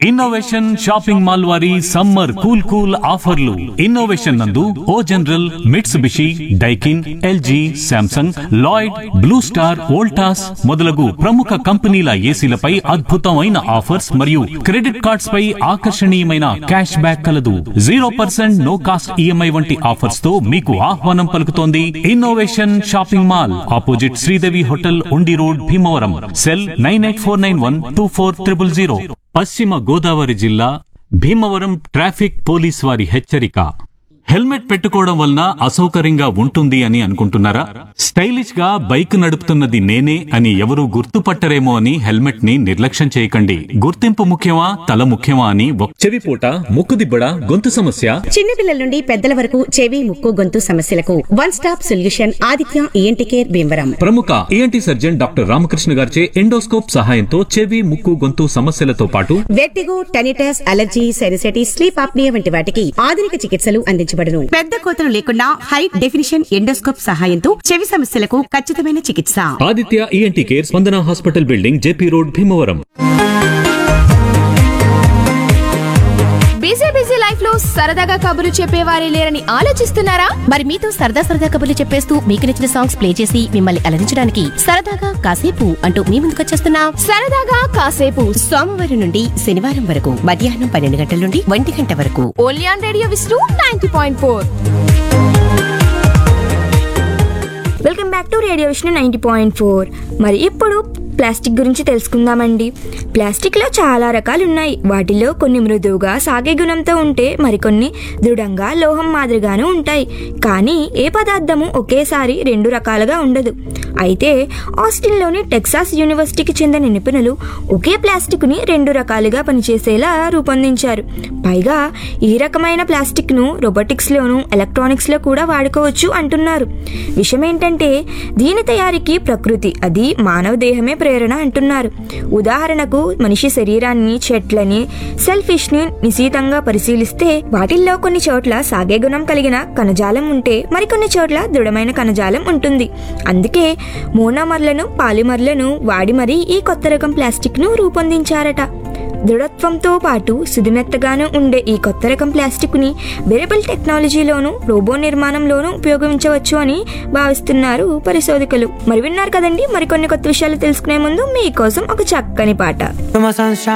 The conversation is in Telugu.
ఇన్నోవేషన్ షాపింగ్ మాల్ వారి సమ్మర్ కూల్ కూల్ ఆఫర్లు ఇన్నోవేషన్ నందు O general Mitsubishi Daikin LG Samsung Lloyd Blue Star Voltas మొదలగు ప్రముఖ కంపెనీల ఏసీలపై అద్భుతమైన ఆఫర్స్ మరియు క్రెడిట్ కార్డ్స్ పై ఆకర్షణీయమైన క్యాష్ బ్యాక్ కలదు zero percent no cost EMI వంటి ఆఫర్స్ తో మీకు ఆహ్వానం పలుకుతోంది innovation shopping mall opposite Sridevi hotel Undi road Bhimavaram cell nine eight four nine one two four triple zero పశ్చిమ గోదావరి జిల్లా భీమవరం ట్రాఫిక్ పోలీస్ వారి హెచ్చరిక హెల్మెట్ పెట్టుకోవడం వలన అసౌకర్యంగా ఉంటుంది అని అనుకుంటున్నారా స్టైలిష్ గా బైక్ నడుపుతున్నది నేనే అని ఎవరూ గుర్తుపట్టరేమో అని హెల్మెట్ ని నిర్లక్ష్యం చేయకండి గుర్తింపు ముఖ్యమా తల ముఖ్యమా అని ఒక చెవిపూట ముక్కుదిబ్బడ గొంతు సమస్య చిన్నపిల్లల నుండి పెద్దల వరకు చెవి ముక్కు గొంతు సమస్యలకు one stop solution Aditya ENT care Bhimavaram ప్రముఖ ఏంటి సర్జన్ డాక్టర్ రామకృష్ణ గారిచే ఎండోస్కోప్ సహాయంతో చెవి ముక్కు గొంతు సమస్యలతో పాటు vertigo tinnitus allergy sinusitis sleep apnoea వంటి వాటికి ఆధునిక చికిత్సలు అందించబడును పెద్ద కోతలు లేకుండా హై డెఫినిషన్ ఎండోస్కోప్ సహాయంతో చెవి సమస్యలకు ఖచ్చితమైన చికిత్స Aditya ENT care Spandana hospital building JP road Bhimavaram busy busy life లో సరదాగా కబుర్లు చెప్పేవారే లేరని ఆలోచిస్తున్నారా మరి మీతో సరదా సరదా కబుర్లు చెప్పేస్తూ మీకు నచ్చిన సాంగ్స్ ప్లే చేసి మిమ్మల్ని అలరించడానికి సరదాగా కాసేపు అంటూ మీ ముందుకొచ్చేస్తున్నాం సరదాగా కాసేపు సోమవారం నుండి శనివారం వరకు మధ్యాహ్నం పన్నెండు గంటల నుండి ఒంటి గంట వరకు only on radio Vishnu ninety point four welcome back to radio Vishnu ninety point four మరి ఇప్పుడు ప్లాస్టిక్ గురించి తెలుసుకుందామండి ప్లాస్టిక్లో చాలా రకాలు ఉన్నాయి వాటిలో కొన్ని మృదువుగా సాగే గుణంతో ఉంటే మరికొన్ని దృఢంగా లోహం మాదిరిగాను ఉంటాయి కానీ ఏ పదార్థము ఒకేసారి రెండు రకాలుగా ఉండదు అయితే ఆస్టిన్లోని టెక్సాస్ యూనివర్సిటీకి చెందిన నిపుణులు ఒకే ప్లాస్టిక్ని రెండు రకాలుగా పనిచేసేలా రూపొందించారు పైగా ఈ రకమైన ప్లాస్టిక్ను రోబోటిక్స్లోను ఎలక్ట్రానిక్స్లో కూడా వాడుకోవచ్చు అంటున్నారు విషయం ఏంటంటే దీని తయారీకి ప్రకృతి అది మానవ దేహమే ప్రేరణ అంటున్నారు ఉదాహరణకు మనిషి శరీరాన్ని చెట్లని సెల్ ఫిష్ ని నిశీతంగా పరిశీలిస్తే వాటిల్లో కొన్ని చోట్ల సాగే గుణం కలిగిన కణజాలం ఉంటే మరికొన్ని చోట్ల దృఢమైన కణజాలం ఉంటుంది అందుకే మోనోమర్లను పాలిమర్లను వాడి మరీ ఈ కొత్త రకం ప్లాస్టిక్ ను రూపొందించారట దృఢత్వంతో పాటు సుదిమెత్తగాను ఉండే ఈ కొత్త రకం ప్లాస్టిక్ని వెరబుల్ టెక్నాలజీలోను రోబో నిర్మాణంలోనూ ఉపయోగించవచ్చు అని భావిస్తున్నారు పరిశోధకులు మరి విన్నారు కదండి మరికొన్ని కొత్త విషయాలు తెలుసుకునే ముందు మీకోసం ఒక చక్కని పాట You're my sunshine.